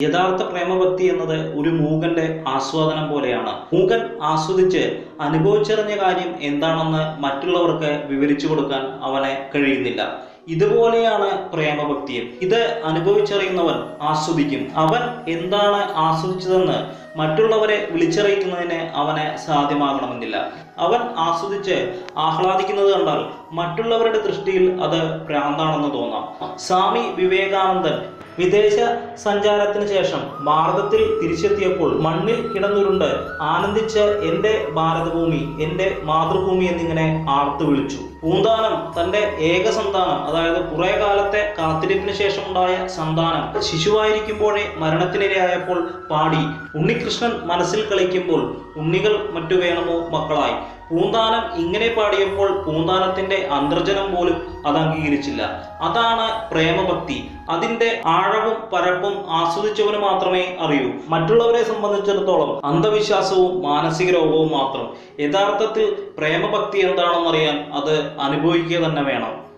യഥാർത്ഥ പ്രേമഭക്തി എന്നത് ഒരു മൂകന്റെ ആസ്വാദനം പോലെയാണ് മൂകൻ ആസ്വദിച്ച് അനുഭവിച്ചറിഞ്ഞ കാര്യം എന്താണെന്ന് മറ്റുള്ളവർക്ക് വിവരിച്ചു കൊടുക്കാൻ അവനെ കഴിയുന്നില്ല ഇതുപോലെയാണ് പ്രേമഭക്തിയും ഇത് അനുഭവിച്ചറിയുന്നവൻ ആസ്വദിക്കും അവൻ എന്താണ് ആസ്വദിച്ചതെന്ന് മറ്റുള്ളവരെ വിളിച്ചറിയിക്കുന്നതിന് അവന് സാധ്യമാകണമെന്നില്ല അവൻ ആസ്വദിച്ച് ആഹ്ലാദിക്കുന്നത് കണ്ടാൽ മറ്റുള്ളവരുടെ ദൃഷ്ടിയിൽ അത് ഭ്രാന്താണെന്ന് തോന്നാം സ്വാമി വിവേകാനന്ദൻ വിദേശ സഞ്ചാരത്തിന് ശേഷം ഭാരതത്തിൽ തിരിച്ചെത്തിയപ്പോൾ മണ്ണിൽ കിടന്നുരുണ്ട് ആനന്ദിച്ച എൻ്റെ ഭാരതഭൂമി എൻ്റെ മാതൃഭൂമി എന്നിങ്ങനെ ആർത്തു വിളിച്ചു പൂന്താനം തന്റെ ഏക സന്താനം അതായത് കുറെ കാലത്തെ കാത്തിരിപ്പിന് ശേഷം ഉണ്ടായ സന്താനം ശിശുവായിരിക്കുമ്പോഴേ മരണത്തിനിരയായപ്പോൾ പാടി ഉണ്ണികൃഷ്ണൻ മനസ്സിൽ കളിക്കുമ്പോൾ ഉണ്ണികൾ മറ്റു വേണമോ മക്കളായി പൂന്താനം ഇങ്ങനെ പാടിയപ്പോൾ പൂന്താനത്തിന്റെ അന്തർജനം പോലും അത് അംഗീകരിച്ചില്ല അതാണ് പ്രേമഭക്തി അതിന്റെ ആഴവും പരപ്പും ആസ്വദിച്ചവന് മാത്രമേ അറിയൂ മറ്റുള്ളവരെ സംബന്ധിച്ചിടത്തോളം അന്ധവിശ്വാസവും മാനസിക രോഗവും മാത്രം യഥാർത്ഥത്തിൽ പ്രേമഭക്തി എന്താണെന്നറിയാൻ അത് അനുഭവിക്കുക തന്നെ വേണം